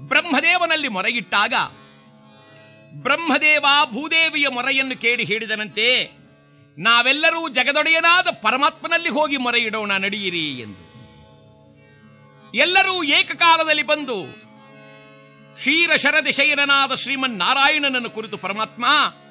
ಬ್ರಹ್ಮದೇವನಲ್ಲಿ ಮೊರೆಯಿಟ್ಟಾಗ ಬ್ರಹ್ಮದೇವ ಭೂದೇವಿಯ ಮೊರೆಯನ್ನು ಕೇಳಿ ಹೇಳಿದನಂತೆ ನಾವೆಲ್ಲರೂ ಜಗದೊಡೆಯನಾದ ಪರಮಾತ್ಮನಲ್ಲಿ ಹೋಗಿ ಮೊರೆ ಇಡೋಣ ನಡೆಯಿರಿ ಎಂದು ಎಲ್ಲರೂ ಏಕಕಾಲದಲ್ಲಿ ಬಂದು ಕ್ಷೀರಶರದಿ ಶಯನನಾದ ಶ್ರೀಮನ್ ನಾರಾಯಣನನ್ನು ಕುರಿತು ಪರಮಾತ್ಮ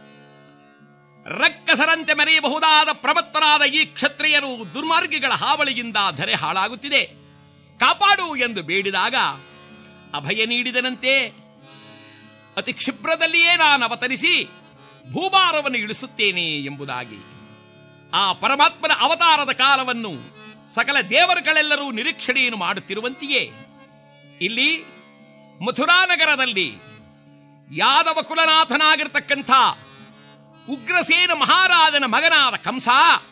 ರಕ್ಕಸರಂತೆ ಮೆರೆಯಬಹುದಾದ ಪ್ರಮತ್ತರಾದ ಈ ಕ್ಷತ್ರಿಯರು ದುರ್ಮಾರ್ಗಿಗಳ ಹಾವಳಿಯಿಂದ ಧರೆ ಹಾಳಾಗುತ್ತಿದೆ ಕಾಪಾಡು ಎಂದು ಬೇಡಿದಾಗ ಅಭಯ ನೀಡಿದನಂತೆ ಅತಿ ಕ್ಷಿಪ್ರದಲ್ಲಿಯೇ ನಾನು ಅವತರಿಸಿ ಭೂಭಾರವನ್ನು ಇಳಿಸುತ್ತೇನೆ ಎಂಬುದಾಗಿ ಆ ಪರಮಾತ್ಮನ ಅವತಾರದ ಕಾಲವನ್ನು ಸಕಲ ದೇವರುಗಳೆಲ್ಲರೂ ನಿರೀಕ್ಷಣೆಯನ್ನು ಮಾಡುತ್ತಿರುವಂತೆಯೇ ಇಲ್ಲಿ ಮಥುರಾನಗರದಲ್ಲಿ ಯಾದವ ಕುಲನಾಥನಾಗಿರ್ತಕ್ಕಂಥ ಉಗ್ರಸೇನ ಮಹಾರಾಜನ ಮಗನಾದ ಕಂಸ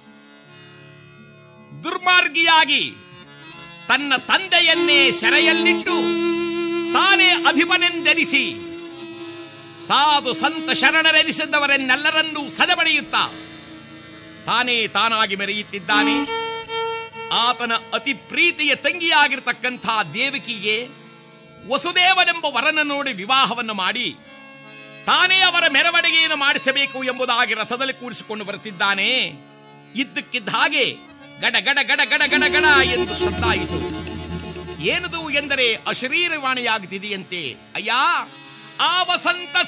ದುರ್ಮಾರ್ಗಿಯಾಗಿ ತನ್ನ ತಂದೆಯನ್ನೇ ಸೆರೆಯಲ್ಲಿಟ್ಟು ತಾನೇ ಅಧಿಪನೆಂದೆನಿಸಿ ಸಾಧು ಸಂತ ಶರಣರೆನಿಸಿದವರನ್ನೆಲ್ಲರನ್ನೂ ಸದಬಡಿಯುತ್ತಾ ತಾನೇ ತಾನಾಗಿ ಮೆರೆಯುತ್ತಿದ್ದಾನೆ ಆತನ ಅತಿ ಪ್ರೀತಿಯ ತಂಗಿಯಾಗಿರ್ತಕ್ಕಂಥ ದೇವಕಿಗೆ ವಸುದೇವನೆಂಬ ವರನ ನೋಡಿ ವಿವಾಹವನ್ನು ಮಾಡಿ ತಾನೇ ಅವರ ಮೆರವಣಿಗೆಯನ್ನು ಮಾಡಿಸಬೇಕು ಎಂಬುದಾಗಿ ರಥದಲ್ಲಿ ಕೂರಿಸಿಕೊಂಡು ಬರುತ್ತಿದ್ದಾನೆ ಇದ್ದಕ್ಕಿದ್ದ ಹಾಗೆ ಗಡ ಗಡ ಗಡ ಗಡ ಗಡ ಗಡ ಎಂದು ಶಬ್ದಾಯಿತು ಏನದು ಎಂದರೆ ಅಶರೀರವಾಣಿಯಾಗುತ್ತಿದೆಯಂತೆ ಅಯ್ಯ ಆ ವಸಂತ